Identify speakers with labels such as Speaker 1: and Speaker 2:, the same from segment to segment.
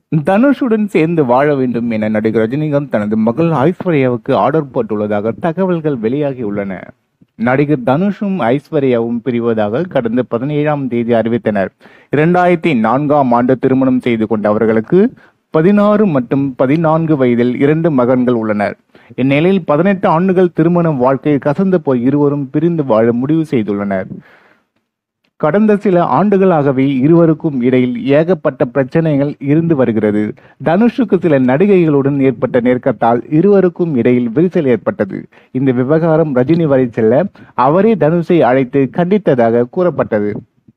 Speaker 1: தனுஷுடன் சேர்ந்து வாழ வேண்டும் என நடிகர் ரஜினிகாந்த் தனது மகள் ஐஸ்வர்யாவுக்கு ஆர்டர் போட்டுள்ளதாக தகவல்கள் வெளியாகியுள்ளன நடிகர் தனுஷும் ஐஸ்வர்யாவும் பிரிவதாக கடந்த பதினேழாம் தேதி அறிவித்தனர் இரண்டாயிரத்தி நான்காம் ஆண்டு திருமணம் செய்து கொண்ட அவர்களுக்கு பதினாறு மற்றும் பதினான்கு வயதில் இரண்டு மகன்கள் உள்ளனர் இந்நிலையில் பதினெட்டு ஆண்டுகள் திருமண வாழ்க்கை கசந்து போய் இருவரும் பிரிந்து வாழ முடிவு செய்துள்ளனர் கடந்த சில ஆண்டுகளாகவே இருவருக்கும் இடையில் ஏகப்பட்ட பிரச்சனைகள் இருந்து வருகிறது தனுஷுக்கு சில நடிகைகளுடன் ஏற்பட்ட நெருக்கத்தால் இருவருக்கும் இடையில் விரிசல் ஏற்பட்டது இந்த விவகாரம் ரஜினி வரை செல்ல அவரே தனுஷை அழைத்து கண்டித்ததாக கூறப்பட்டது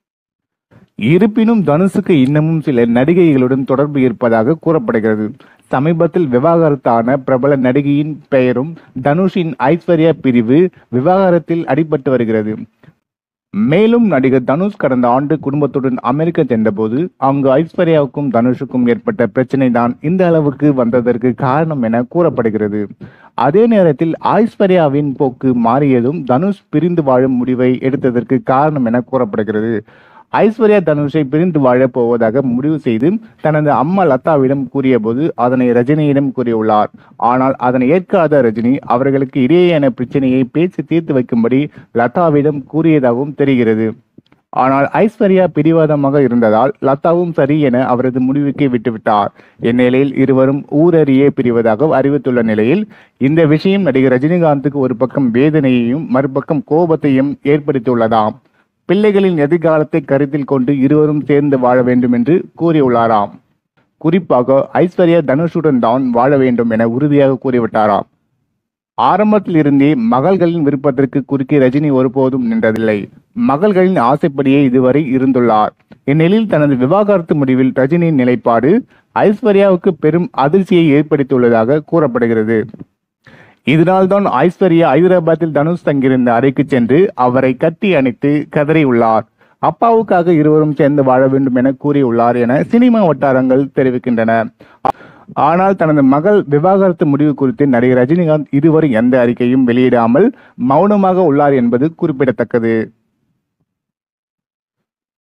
Speaker 1: இருப்பினும் தனுஷுக்கு இன்னமும் சில நடிகைகளுடன் தொடர்பு இருப்பதாக கூறப்படுகிறது சமீபத்தில் விவாகரத்தான பிரபல நடிகையின் பெயரும் தனுஷின் ஐஸ்வர்யா பிரிவு விவாகரத்தில் அடிபட்டு வருகிறது மேலும் நடிகர் தனுஷ் கடந்த ஆண்டு குடும்பத்துடன் அமெரிக்கா சென்றபோது அங்கு ஐஸ்வர்யாவுக்கும் தனுஷுக்கும் ஏற்பட்ட பிரச்சனை தான் இந்த அளவுக்கு வந்ததற்கு காரணம் என கூறப்படுகிறது அதே நேரத்தில் ஐஸ்வர்யாவின் போக்கு மாறியதும் தனுஷ் பிரிந்து வாழும் முடிவை எடுத்ததற்கு காரணம் என கூறப்படுகிறது ஐஸ்வர்யா தனுஷை பிரிந்து வாழப் போவதாக முடிவு செய்து தனது அம்மா லதாவிடம் கூறியபோது அதனை ரஜினியிடம் கூறியுள்ளார் ஆனால் அதனை ஏற்காத ரஜினி அவர்களுக்கு இடையேயான பிரச்சனையை பேசி தீர்த்து வைக்கும்படி லதாவிடம் கூறியதாகவும் தெரிகிறது ஆனால் ஐஸ்வர்யா பிடிவாதமாக இருந்ததால் லதாவும் சரி என அவரது முடிவுக்கு விட்டுவிட்டார் இந்நிலையில் இருவரும் ஊரறியே பிரிவதாக அறிவித்துள்ள நிலையில் இந்த விஷயம் நடிகர் ரஜினிகாந்துக்கு ஒரு பக்கம் வேதனையையும் மறுபக்கம் கோபத்தையும் ஏற்படுத்தியுள்ளதாம் பிள்ளைகளின் எதிர்காலத்தை கருத்தில் கொண்டு இருவரும் சேர்ந்து வாழ வேண்டும் என்று கூறியுள்ளாராம் குறிப்பாக ஐஸ்வர்யா தனுஷுடன் தான் வாழ வேண்டும் என உறுதியாக கூறிவிட்டாராம் ஆரம்பத்தில் இருந்தே மகள்களின் விருப்பத்திற்கு குறுக்கே ரஜினி ஒருபோதும் நின்றதில்லை மகள்களின் ஆசைப்படியே இதுவரை இருந்துள்ளார் இந்நிலையில் தனது விவாகரத்து முடிவில் ரஜினியின் நிலைப்பாடு ஐஸ்வர்யாவுக்கு பெரும் அதிர்ச்சியை ஏற்படுத்தியுள்ளதாக கூறப்படுகிறது இதனால்தான் ஐஸ்வர்யா ஐதராபாத்தில் தனுஷ் தங்கியிருந்த அறைக்கு சென்று அவரை கட்டி அணைத்து கதறியுள்ளார் அப்பாவுக்காக இருவரும் சேர்ந்து வாழ வேண்டும் என கூறியுள்ளார் என சினிமா வட்டாரங்கள் தெரிவிக்கின்றன ஆனால் தனது மகள் விவாகரத்து முடிவு குறித்து நடிகர் ரஜினிகாந்த் இதுவரை எந்த அறிக்கையும் வெளியிடாமல் மௌனமாக உள்ளார் என்பது குறிப்பிடத்தக்கது